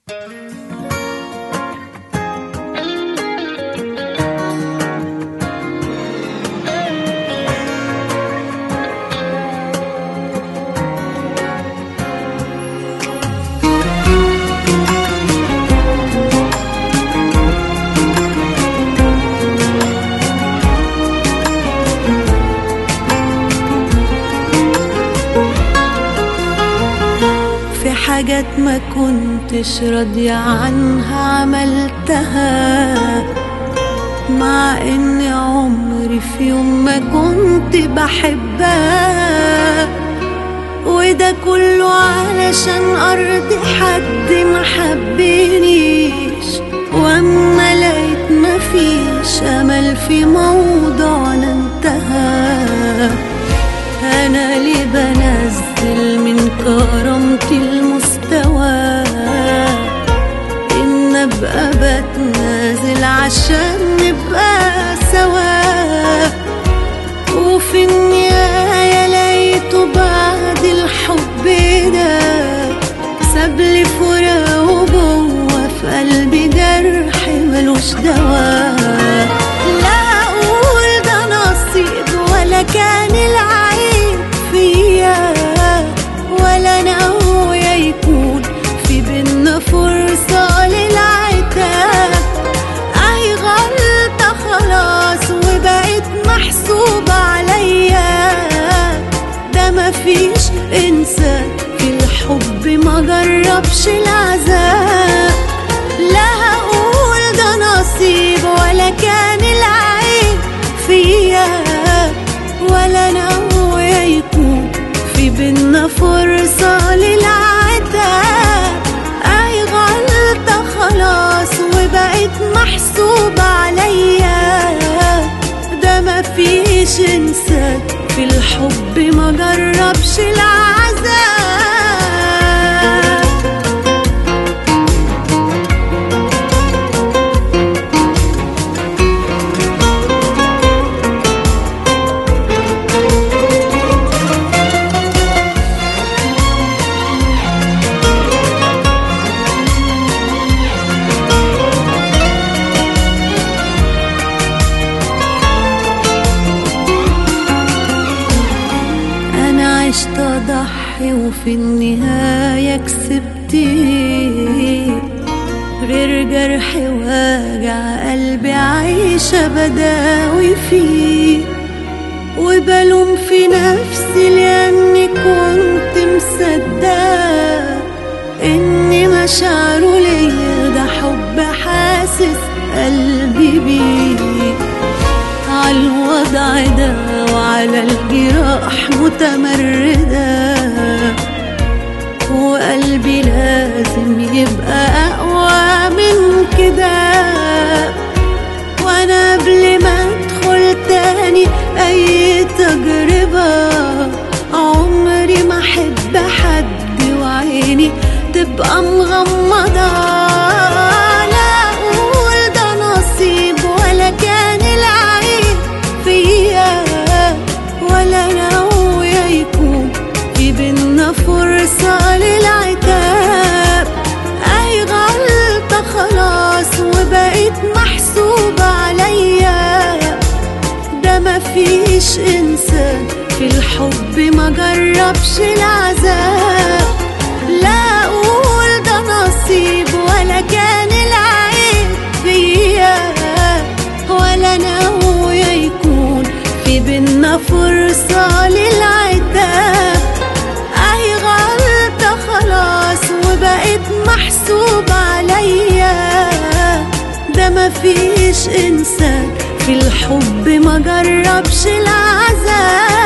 في حاجات ما كنتش راضية عنها عملتها مع ان عمري في يوم ما كنت بحبها وده كله علشان ارضي حد ما حبنيش واما لقيت مفيش امل في موضوعنا انتهى انا ليه بنزل من كرامتي المستوى ان ابقى بتنازل عشان نبقى سوا وفي النهاية لقيته بعد الحب ده سابلي فراق وجوه في قلبي جرح ملوش دواء لا اقول ده نصيب ولا كان العيب فيا ولا ناوية يكون في بينا فرصة للعتاب اي غلطة خلاص وبقت محسوبة عليا ده مفيش انسان في الحب ما جربش العذاب لا هقول ده نصيب ولا كان العيب فيا ولا ناوية يكون في بينا فرصة للعتاب أي غلطة خلاص وبقت محسوبة عليا ده مفيش إنسان في الحب ما جربش العذاب أنا عشت أضحي وفي النهاية كسبت إيه؟ غير جرح واجع قلبي عايشة بداوي فيه وبلوم في نفسي لأني كنت مصدقة إن مشاعره ليا ده حب حاسس قلبي بيه عالوضع ده وعلى الجراح متمردة وقلبي لازم يبقى أقوى من كده وأنا قبل ما أدخل تاني أي تجربة عمري ما أحب حد وعيني تبقى مغمضة لا أقول ده نصيب ولا كان العيب فيا ولا ناوية يكون في بينا فرصة للعتاب أي غلطة خلاص وبقت محسوبة عليا ده مفيش إنسان في الحب ما جربش العذاب لا أقول ده نصيب ولا كان العيب فيا ولا ناوية يكون في بينا فرصة للعتاب أي غلطة خلاص وبقت محسوبة عليا ده مفيش إنسان في الحب ما جربش العذاب